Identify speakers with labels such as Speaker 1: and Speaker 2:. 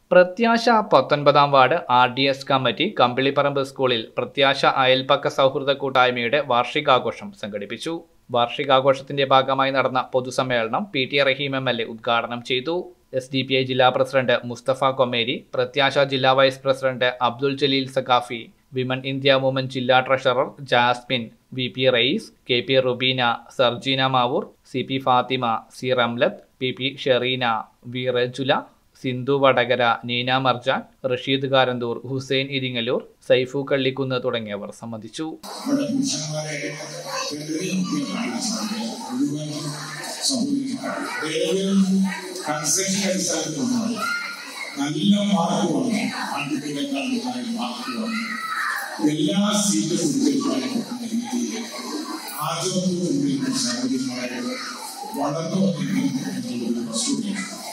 Speaker 1: പ്രത്യാശ പത്തൊൻപതാം ward R D S committee Kambiliparamba സ്കൂളിൽ പ്രത്യാശ അയൽപക്ക സൗഹൃദ കൂട്ടായ്മയുടെ വാർഷികാഘോഷം സംഘടിപ്പിച്ചു വാർഷികാഘോഷത്തിന്റെ ഭാഗമായി നടന്ന പൊതുസമ്മേളനം P T Rahim M L A ഉദ്ഘാടനം ചെയ്തു എസ് ഡി പി ഐ ജില്ലാ പ്രസിഡന്റ് മുസ്തഫ കൊമ്മേരി പ്രത്യാശ ജില്ലാ vice president Abdul Jaleel Saqafi women India movement ജില്ലാ treasurer Jasmin V P Rayees K P Rubeena Sarjeena Mavoor C P Fathima C Ramlath P P Shereena V Rajula Sindhu Vadakara Neena Marjan Rasheed Karanthur Hussain Iringallur Saifu Kallikkunnu തുടങ്ങിയവർ സംബന്ധിച്ചു
Speaker 2: അവിടെ പുരുഷന്മാരെ പെണ്ണിനെ നോക്കി കാണിച്ചിട്ടുണ്ട് മുഴുവൻ സഹോദരിമാർ ഏതെങ്കിലും കൺസെഷൻ അടിസ്ഥാനത്തിലുള്ളത് നല്ല മാർക്ക് വന്നു ആൺകുട്ടികളെക്കാൾ നന്നായി മാർക്ക് വന്നു എല്ലാ സീറ്റും കുട്ടികൾക്കായി കൊടുക്കുന്ന രീതിയിൽ ആചരണത്തോടുകൂടി സഹോദരിമാരെ വളർന്നു വന്നിരിക്കുന്ന ഒരു സ്റ്റുഡൻറ്